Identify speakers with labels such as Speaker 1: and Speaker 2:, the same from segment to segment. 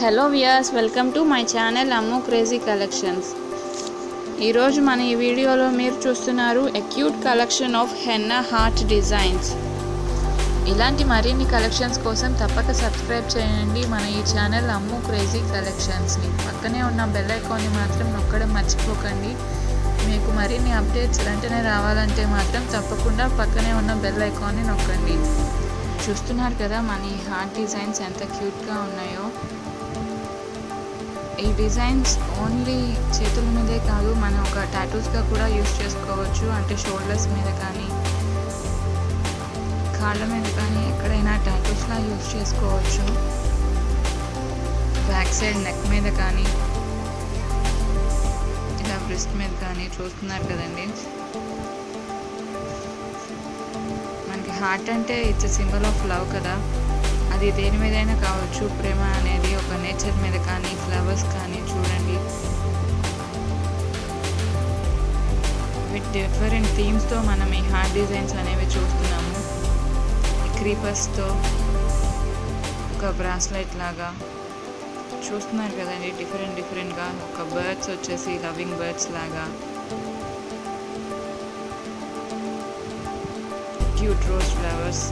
Speaker 1: hello viewers welcome to my channel Ammu crazy collections ఈరోజు మన ఈ వీడియోలో మీరు చూస్తున్నారు a cute collection of henna heart designs ఇలాంటి మరిన్ని కలెక్షన్స్ కోసం తప్పక సబ్స్క్రైబ్ చేయండి మన ఈ ఛానల్ అమ్ము క్రేజీ కలెక్షన్స్ని పక్కనే ఉన్న బెల్ ఐకాన్ని మాత్రం నొక్కడం మర్చిపోకండి మీకు మరిన్ని అప్డేట్స్ వెంటనే రావాలంటే మాత్రం తప్పకుండా పక్కనే ఉన్న బెల్ ఐకాన్ని నొక్కండి చూస్తున్నారు కదా మన ఈ హార్ట్ డిజైన్స్ ఎంత క్యూట్గా ఉన్నాయో ఈ డిజైన్స్ ఓన్లీ చేతుల మీదే కాదు మనం ఒక టాటూస్గా కూడా యూస్ చేసుకోవచ్చు అంటే షోల్డర్స్ మీద కానీ కాళ్ళ మీద కానీ ఎక్కడైనా టాటూస్లా యూస్ చేసుకోవచ్చు బ్యాక్ సైడ్ నెక్ మీద కానీ ఇలా బ్రెస్ట్ మీద కానీ చూస్తున్నారు కదండి మనకి హార్ట్ అంటే ఇట్స్ సింబల్ ఆఫ్ లవ్ కదా అది దేని మీదైనా కావచ్చు ప్రేమ అనేది ఒక నేచర్ మీద కానీ ఫ్లవర్స్ కానీ చూడండి విత్ డిఫరెంట్ థీమ్స్తో మనం ఈ హార్ట్ డిజైన్స్ అనేవి చూస్తున్నాము క్రీపర్స్తో ఒక బ్రాస్లెట్ లాగా చూస్తున్నారు కదండి డిఫరెంట్ డిఫరెంట్గా ఒక బర్డ్స్ వచ్చేసి లవింగ్ బర్డ్స్ లాగా క్యూట్ రోజ్ ఫ్లవర్స్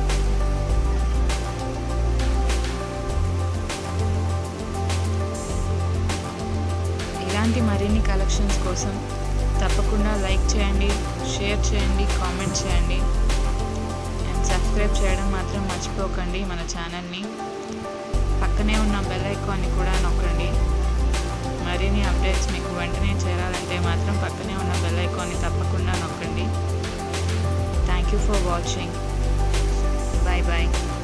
Speaker 1: ఇలాంటి మరిన్ని కలెక్షన్స్ కోసం తప్పకుండా లైక్ చేయండి షేర్ చేయండి కామెంట్ చేయండి అండ్ సబ్స్క్రైబ్ చేయడం మాత్రం మర్చిపోకండి మన ఛానల్ని పక్కనే ఉన్న బెల్ ఐకాన్ని కూడా నొక్కండి మరిన్ని అప్డేట్స్ మీకు వెంటనే చేరాలంటే మాత్రం పక్కనే ఉన్న బెల్ ఐకాన్ని తప్పకుండా నొక్కండి thank you for watching bye bye